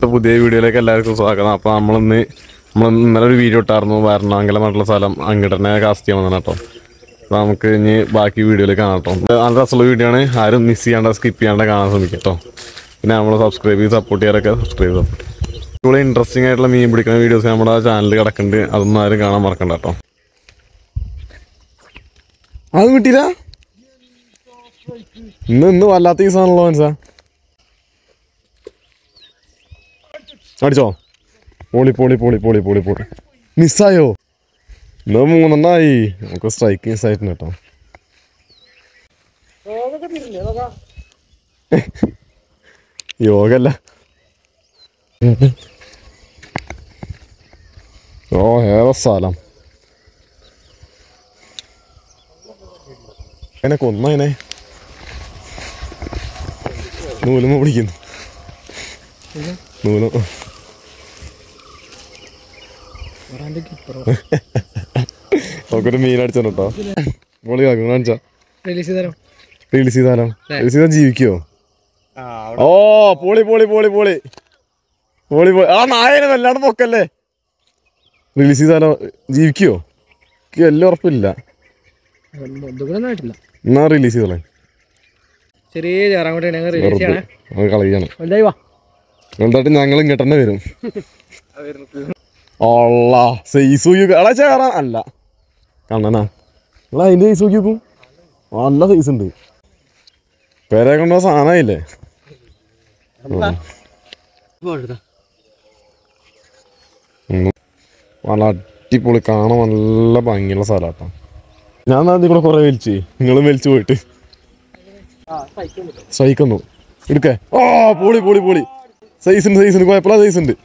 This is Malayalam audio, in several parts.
പുതിയ വീഡിയോയിലേക്ക് എല്ലാവർക്കും സ്വാഗതം അപ്പോൾ നമ്മളിന്ന് നമ്മൾ ഇന്നലെ ഒരു വീഡിയോ ഇട്ടായിരുന്നു വരണാങ്കലം പറഞ്ഞിട്ടുള്ള സ്ഥലം അങ്ങോട്ടന്നെ കാസ്റ്റ് ചെയ്യാൻ വന്നതാണ് കേട്ടോ അപ്പോൾ നമുക്ക് ഇനി ബാക്കി വീഡിയോയിൽ കാണാം കേട്ടോ ഇത് നല്ല രസമുള്ള വീഡിയോ ആണ് ആരും മിസ് ചെയ്യാണ്ട് സ്കിപ്പ് ചെയ്യാണ്ട് കാണാൻ ശ്രമിക്കാം കേട്ടോ പിന്നെ നമ്മൾ സബ്സ്ക്രൈബ് ചെയ്ത് സപ്പോർട്ട് ചെയ്യാറൊക്കെ സബ്സ്ക്രൈബ് ചെയ്ത് സപ്പോർട്ട് ഇവിടെ ഇൻട്രസ്റ്റിംഗ് ആയിട്ടുള്ള മീൻ പിടിക്കുന്ന വീഡിയോസ് നമ്മുടെ ചാനലിൽ കിടക്കുന്നുണ്ട് അതൊന്നും ആരും കാണാൻ മറക്കണ്ട കേട്ടോ അത് കിട്ടിയില്ല ഇന്ന് ഇന്ന് വല്ലാത്ത ദിവസമാണല്ലോ മനസ്സാ അടിച്ചോ പോളി പോളി പോളി പോളി പോളി പോളി മിസ്സായോ ഇന്ന് മൂന്നെണ്ണായി നമുക്ക് സ്ട്രൈക്ക് മിസ്സായിട്ടുണ്ട് കേട്ടോ യോഗല്ല ഓ ഏതാ സ്ഥലം എന്നെ കൊന്നതിനെ നൂലുമ പിടിക്കുന്നു നൂലും നമുക്കൊരു മീൻ അടിച്ചോ കേട്ടോ മോളി കാണിച്ചാ റിലീസ് ചെയ്താലോ റിലീസ് ചെയ്താലോ റിലീസ് ചെയ്താൽ ജീവിക്കുവോ ഓ പോളി പോളി പോളി പോളി പോളി പോളി ആ നായനെ വല്ലാണ്ട് പൊക്കല്ലേ റിലീസ് ചെയ്താലോ ജീവിക്കുവോ എനിക്ക് വലിയ ഉറപ്പില്ല ഇതൊന്നും ആയിട്ടില്ല എന്നാ റിലീസ് ചെയ്തോളെ ചെറിയ ചേറാങ്കോട്ടെ ഞങ്ങൾ റിലീസ് വെറുതെ ചെയ്യണേ നമുക്ക് കളയാണ് വലുതായി വാ എന്തായിട്ട് ഞങ്ങൾ ഇങ്ങോട്ട് തന്നെ വരും ഓള്ള സൈസ് അടാ ചേറാ അല്ല കണ്ണനാ നിങ്ങൾ അതിൻ്റെ സൈസ് നോക്കി നോക്കും നല്ല സൈസ് ഉണ്ട് പേരെ കൊണ്ട സാധനമായില്ലേ നല്ല അടിപൊളി കാണാൻ നല്ല ഭംഗിയുള്ള സ്ഥലമാട്ടോ ഞാൻ അതിൽ കൂടെ കുറെ വലിച്ചു നിങ്ങളും വലിച്ചു പോയിട്ട് സഹിക്കുന്നു എടുക്കേ ഓ പോളി പോളി പോളി സൈസ് ഉണ്ട് സൈസ് ഉണ്ട് കുഴപ്പമില്ല സൈസ് ഉണ്ട്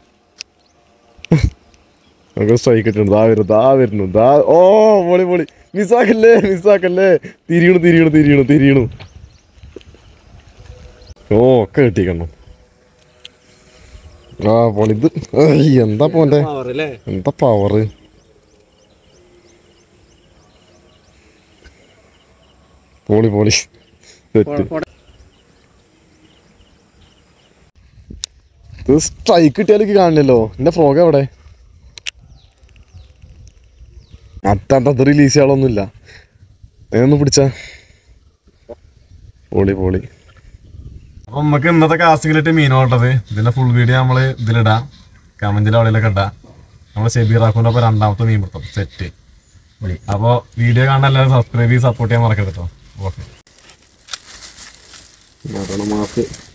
നമുക്ക് സ്ട്രൈക്ക് ഇട്ടുണ്ട് ദാ വരുന്നു ദാ വരുന്നു ദാ ഓ പോളി പോളി മിസ്സാക്കല്ലേ മിസ്സാക്കല്ലേ തിരിയണു തിരിയണു തിരിയണു തിരിയണു ഓ ഒക്കെ കിട്ടിക്കണം ആ പോളി ഇത് ഏയ്, എന്താ പോന്റെ എന്താ പവറ് പോളി പോളി സെറ്റ് ഇത് സ്ട്രൈക്ക് കിട്ടിയാലേക്ക് കാണില്ലല്ലോ എന്റെ ഫ്രോഗ് എവിടെ അത്തത് റിലീസ് ചെയ്യാളൊന്നുമില്ല ഒന്ന് പിടിച്ച പോളി പോളി അപ്പൊ നമുക്ക് ഇന്നത്തെ കാസ്റ്റിംഗിലിട്ട് മീൻ ഓട്ടത് ഇതിന്റെ ഫുൾ വീഡിയോ നമ്മള് ഇതിലിടാം കമന്റിൽ അവിടെയൊക്കെ ഇടാം നമ്മള് ഷെബീറാക്കൂന്റെ ഒപ്പം രണ്ടാമത്തെ മീൻ പിടുത്തം സെറ്റ് അപ്പോൾ വീഡിയോ കാണാൻ എല്ലാവരും സബ്സ്ക്രൈബ് ചെയ്ത് സപ്പോർട്ട് ചെയ്യാൻ മറക്കരുത് കേട്ടോ ഓക്കെ മരണമാസ്